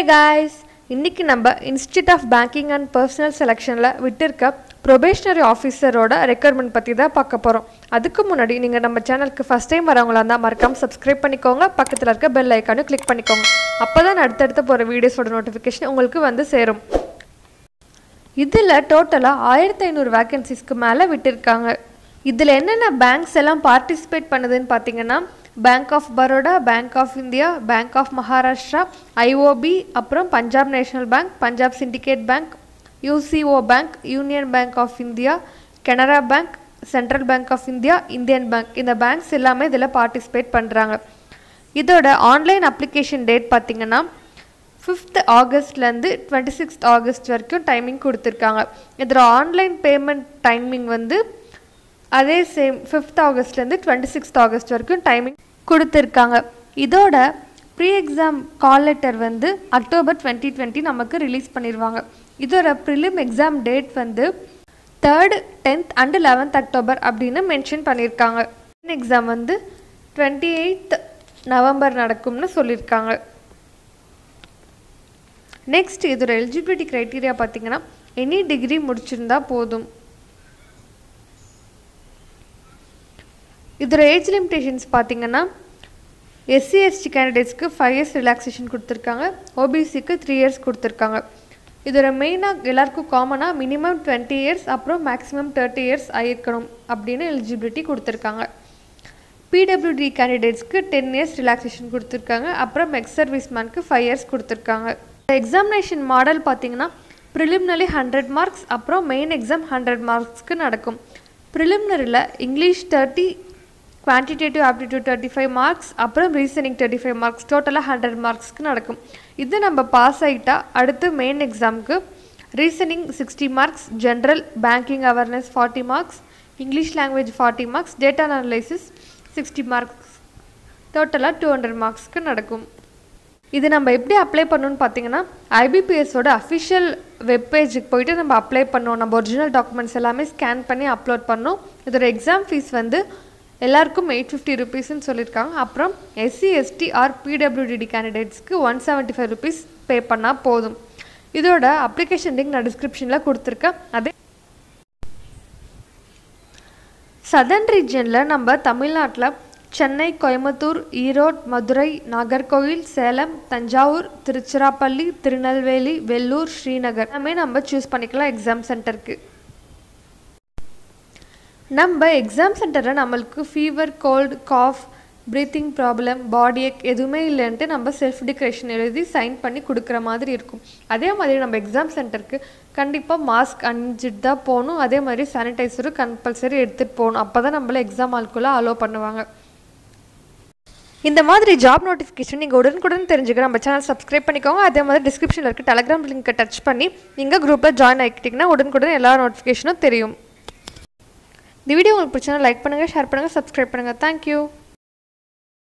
guys இன்னைக்கு நம்ம institute of banking and personnel செலெக்ஷனில் விட்டிருக்க ப்ரொபேஷனரி ஆஃபீஸரோட ரெக்யர்மெண்ட் பற்றி தான் பார்க்க போகிறோம் அதுக்கு முன்னாடி நீங்கள் நம்ம சேனலுக்கு ஃபஸ்ட் டைம் வரவங்களா இருந்தால் மறக்காமல் சப்ஸ்கிரைப் பண்ணிக்கோங்க பக்கத்தில் இருக்க பெல் ஐக்கானும் கிளிக் பண்ணிக்கோங்க அப்போ தான் அடுத்தடுத்து போகிற வீடியோஸோட நோட்டிஃபிகேஷன் உங்களுக்கு வந்து சேரும் இதில் டோட்டலாக ஆயிரத்தி ஐநூறு வேகன்சிஸ்க்கு மேலே விட்டிருக்காங்க இதில் என்னென்ன பேங்க்ஸ் எல்லாம் பார்ட்டிசிபேட் பண்ணுதுன்னு பார்த்தீங்கன்னா bank of Baroda bank of India bank of Maharashtra IOB அப்புறம் Punjab national bank Punjab syndicate bank UCO bank union bank of India Canara bank central bank of India Indian bank இந்த பேங்க்ஸ் எல்லாமே இதில் பார்ட்டிசிபேட் பண்ணுறாங்க இதோட ஆன்லைன் அப்ளிகேஷன் டேட் பார்த்தீங்கன்னா fifth ஆகஸ்ட்லேருந்து twenty sixth August வரைக்கும் timing கொடுத்துருக்காங்க இதில் ஆன்லைன் பேமெண்ட் டைமிங் வந்து அதே சேம் ஃபிஃப்த் ஆகஸ்ட்லேருந்து டுவெண்ட்டி சிக்ஸ்த் ஆகஸ்ட் வரைக்கும் டைமிங் கொடுத்துருக்காங்க இதோட ப்ரீ எக்ஸாம் கால் லெட்டர் வந்து அக்டோபர் டுவெண்ட்டி டுவெண்ட்டி நமக்கு ரிலீஸ் பண்ணிடுவாங்க இதோட ப்ரிலிம் எக்ஸாம் டேட் வந்து third tenth and eleventh October அப்படின்னு மென்ஷன் பண்ணியிருக்காங்க எக்ஸாம் வந்து டுவெண்ட்டி எயித் நவம்பர் நடக்கும்னு சொல்லியிருக்காங்க நெக்ஸ்ட் இதோட எலிஜிபிலிட்டி க்ரைட்டீரியா பார்த்தீங்கன்னா எனி டிகிரி முடிச்சிருந்தா போதும் இதோட ஏஜ் லிமிடேஷன்ஸ் பார்த்தீங்கன்னா எஸ்சி எஸ்டி கேண்டிடேட்ஸ்க்கு ஃபைவ் இயர்ஸ் ரிலாக்ஸேஷன் கொடுத்துருக்காங்க ஓபிசிக்கு த்ரீ இயர்ஸ் கொடுத்துருக்காங்க இதோட மெயினாக எல்லாருக்கும் காமனாக மினிமம் டுவெண்ட்டி இயர்ஸ் அப்புறம் மேக்ஸிமம் தேர்ட்டி இயர்ஸ் ஆகிருக்கணும் அப்படின்னு எலிஜிபிலிட்டி கொடுத்துருக்காங்க பிடபிள்யூடி கேண்டிடேட்ஸ்க்கு டென் இயர்ஸ் ரிலாக்ஸேஷன் கொடுத்துருக்காங்க அப்புறம் எக்ஸ் சர்வீஸ் மேனுக்கு ஃபைவ் இயர்ஸ் கொடுத்துருக்காங்க எக்ஸாமினேஷன் மாடல் பார்த்தீங்கன்னா ப்ரிலிமினரி ஹண்ட்ரட் மார்க்ஸ் அப்புறம் மெயின் எக்ஸாம் ஹண்ட்ரட் மார்க்ஸ்க்கு நடக்கும் ப்ரிலிமினரியில் English thirty quantitative aptitude thirty five marks அப்புறம் ரீசனிங் தேர்ட்டி ஃபைவ் மார்க்ஸ் டோட்டலாக ஹண்ட்ரட் மார்க்ஸ்க்கு நடக்கும் இது நம்ம பாஸ் ஆகிட்டா அடுத்து மெயின் எக்ஸாமுக்கு reasoning sixty marks general banking awareness forty marks English language forty marks data analysis sixty marks டோட்டலாக டூ ஹண்ட்ரட் மார்க்ஸ்க்கு நடக்கும் இது நம்ம எப்படி அப்ளை பண்ணணும்னு பார்த்தீங்கன்னா ஐபிபிஎஸோட அஃபிஷியல் வெப்பேஜுக்கு போயிட்டு நம்ம அப்ளை பண்ணோம் நம்ம ஒரிஜினல் டாக்குமெண்ட்ஸ் எல்லாமே ஸ்கேன் பண்ணி அப்லோட் பண்ணோம் இதோட எக்ஸாம் ஃபீஸ் வந்து எல்லாருக்கும் எயிட் ஃபிஃப்டி ருபீஸ்ன்னு சொல்லியிருக்காங்க அப்புறம் எஸ்சி எஸ்டி ஆர் பிடபிள்யூடிடி கேண்டிடேட்ஸ்க்கு one seventy five rupees pay பண்ணால் போதும் இதோட அப்ளிகேஷன் லிங்க் நான் டிஸ்கிரிப்ஷனில் கொடுத்துருக்கேன் அதே சதர்ன் ரீஜனில் நம்ம தமிழ்நாட்டில் சென்னை கோயம்புத்தூர் ஈரோடு மதுரை நாகர்கோவில் சேலம் தஞ்சாவூர் திருச்சிராப்பள்ளி திருநெல்வேலி வெள்ளூர் ஸ்ரீநகர் எல்லாமே நம்ம சூஸ் பண்ணிக்கலாம் எக்ஸாம் சென்டருக்கு நம்ம எக்ஸாம் சென்டரில் நம்மளுக்கு fever cold cough breathing problem body ache எதுவுமே இல்லைன்ட்டு நம்ம செல்ஃப் டிக்ரேஷன் எழுதி சைன் பண்ணி கொடுக்குற மாதிரி இருக்கும் அதே மாதிரி நம்ம எக்ஸாம் சென்டருக்கு கண்டிப்பாக மாஸ்க் அணிஞ்சிட்டு தான் போகணும் அதே மாதிரி சானிடைசரும் கம்பல்சரி எடுத்துகிட்டு போகணும் அப்போ தான் நம்மள எக்ஸாம் ஆளுக்குள்ளே அலோவ் பண்ணுவாங்க இந்த மாதிரி ஜாப் நோட்டிஃபிகேஷன் நீங்கள் உடனுக்குடன் தெரிஞ்சுக்க நம்ம சேனல் சப்ஸ்கிரைப் பண்ணிக்கோங்க அதே மாதிரி டிஸ்கிரிப்ஷனில் இருக்க டெலகிராம் லிங்க்கை டச் பண்ணி நீங்கள் குரூப்பில் ஜாயின் ஆகிக்கிட்டிங்கன்னா உடனுக்குடன் எல்லா நோட்டிஃபிகேஷனும் தெரியும் இந்த வீடியோ உங்களுக்கு பிடிச்சா லைக் பண்ணுங்கள் ஷேர் பண்ணுங்கள் சப்ஸ்கிரைப் பண்ணுங்கள் தேங்க்யூ